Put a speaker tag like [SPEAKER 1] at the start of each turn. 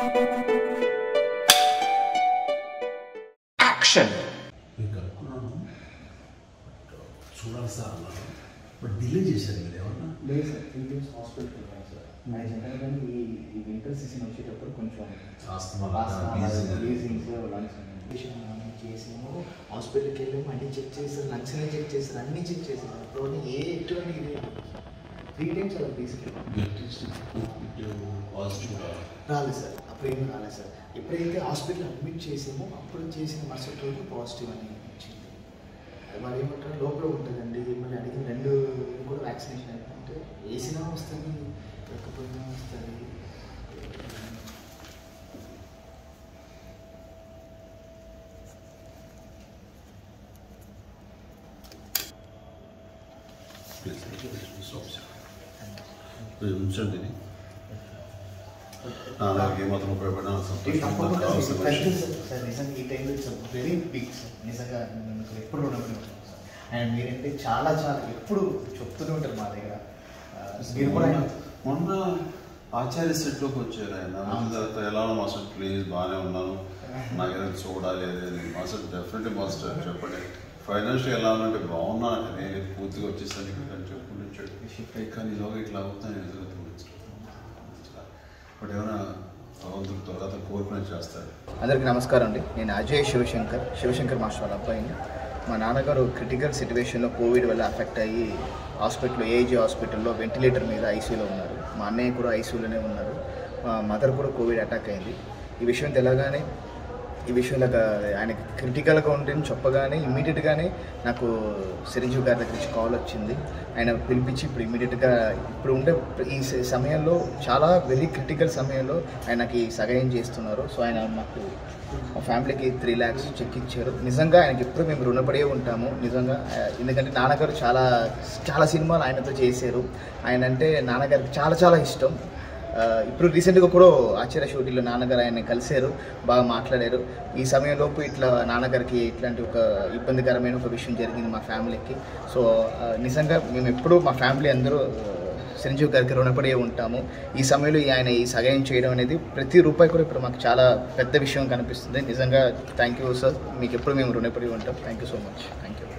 [SPEAKER 1] Action!
[SPEAKER 2] మీకు అనుకున్నాను but చూడాలి సార్ అన్నాను బట్ డిలే చేశారు మీరు ఏమన్నా
[SPEAKER 3] లేదు సార్ త్రీ డేస్ హాస్పిటల్కి వెళ్ళాను సార్ నా జనరల్గానే ఈ ఈ వింటర్ సీజన్ వచ్చేటప్పుడు కొంచెం
[SPEAKER 2] ఆస్తమా
[SPEAKER 3] ఆస్తమా, wheezings, lungs అని చేసాము హాస్పిటల్కి వెళ్ళాము అన్ని చెక్ చేశారు లంగ్స్ అన్ని చెక్ చేశారు అన్ని చెక్ చేశారు అప్పుడు ఏ ఎటువంటి ఇది త్రీ టైమ్స్ అలా తీసుకెళ్ళాము
[SPEAKER 2] పాజిటివ్
[SPEAKER 3] రాలేదు సార్ అప్పుడు ఏం రాలేదు సార్ ఎప్పుడైతే హాస్పిటల్ అడ్మిట్ చేసామో అప్పుడు చేసిన మరుసటి రోజు పాజిటివ్ అని వచ్చింది వాళ్ళు ఏమంటారు లోపల ఉంటుందండి మళ్ళీ అడిగిన రెండు ఇది కూడా వ్యాక్సినేషన్ అంటే వేసినా వస్తుంది లేకపోయినా వస్తుంది
[SPEAKER 2] ప్లీజ్ ఉంచండి ఇది. నా నాకు ఏమాత్రం ఉపయోగపడినా
[SPEAKER 3] ఇది
[SPEAKER 2] సంతోషం
[SPEAKER 3] తప్పకుండా
[SPEAKER 2] నాకు కావాల్సిన
[SPEAKER 3] సార్
[SPEAKER 2] విషయం.
[SPEAKER 3] సార్ నిజంగా ఈ టైంలో ఇట్స్ వెరీ బిగ్ సార్ నిజంగా నేను మీకు ఎప్పుడు రుణపడి ఉంటాను సార్ అండ్ మీరంటే చాలా చాలా ఎప్పుడు చెప్తూనే ఉంటారు మా దగ్గర ఆ, మీరు కూడా
[SPEAKER 2] మొన్న- మొన్న ఆచార్య సెట్లోకి వచ్చారు ఆయన వచ్చిన తర్వాత ఎలా ఉన్నా మాస్టర్ ప్లీజ్ బాగానే ఉన్నాను నాకు ఏదైనా చూడాలి అది అని మాస్టర్ డెఫినెట్లీ మాస్టర్ చెప్పండి ఫైనాన్షియల్ ఎలా ఉందంటే బాగున్నాను నేను పూర్తిగా వచ్చేసాను ఇక్కడ అని చెప్పుకుంటూ వచ్చాడు కానీ ఈలోగా ఇట్లా అవుతాను నిజంగా బట్ ఏమైనా భగవంతుడు తర్వాత కోరుకునే చేస్తాడు
[SPEAKER 3] అందరికీ నమస్కారం అండి నేను అజయ్ శివశంకర్ శివశంకర్ మాస్టర్ వాళ్ళ అబ్బాయిని మా నాన్నగారు క్రిటికల్ సిచ్యువేషన్లో కోవిడ్ వల్ల అఫెక్ట్ అయ్యి హాస్పిటల్లో ఏజీ హాస్పిటల్లో వెంటిలేటర్ మీద ఐసీయూలో ఉన్నారు మా అన్నయ్య కూడా ఐసీయూలోనే ఉన్నారు మా మదర్ కూడా కోవిడ్ అటాక్ అయింది ఈ విషయం తెలగానే ఈ విషయంలో ఆయన క్రిటికల్గా ఉందని చెప్పగానే ఇమీడియట్గానే నాకు చిరంజీవి గారి దగ్గర నుంచి కాల్ వచ్చింది ఆయన పిలిపించి ఇప్పుడు ఇమీడియట్గా ఇప్పుడు ఉండే ఈ స- సమయంలో చాలా వెరీ క్రిటికల్ సమయంలో ఆయనకి సహాయం చేస్తున్నారు సో ఆయన మాకు మా ఫ్యామిలీకి త్రీ ల్యాక్స్ చెక్ ఇచ్చారు నిజంగా ఆయనకి ఎప్పుడు మేము రుణపడే ఉంటాము నిజంగా ఆ, ఎందుకంటే నాన్నగారు చాలా చాలా సినిమాలు ఆయనతో చేశారు ఆయన అంటే నాన్నగారికి చాలా చాలా ఇష్టం ఆ, ఇప్పుడు రీసెంట్గా కూడా ఆచార్య షూటింగ్లో నాన్నగారు ఆయన కలిశారు బాగా మాట్లాడారు ఈ సమయంలోపు ఇట్లా నాన్నగారికి ఇట్లాంటి ఒక ఇబ్బందికరమైన ఒక విషయం జరిగింది మా ఫ్యామిలీకి సో ఆ, నిజంగా మేము ఎప్పుడూ మా ఫ్యామిలీ అందరూ ఆ, చిరంజీవి గారికి రుణపడి ఉంటాము ఈ సమయంలో ఈ ఆయన ఈ సహాయం చేయడం అనేది ప్రతి రూపాయి కూడా ఇప్పుడు మాకు చాలా పెద్ద విషయం కనిపిస్తుంది నిజంగా థ్యాంక్ యూ సార్ మీకు ఎప్పుడు మేము రుణపడి ఉంటాం thank you so much thank you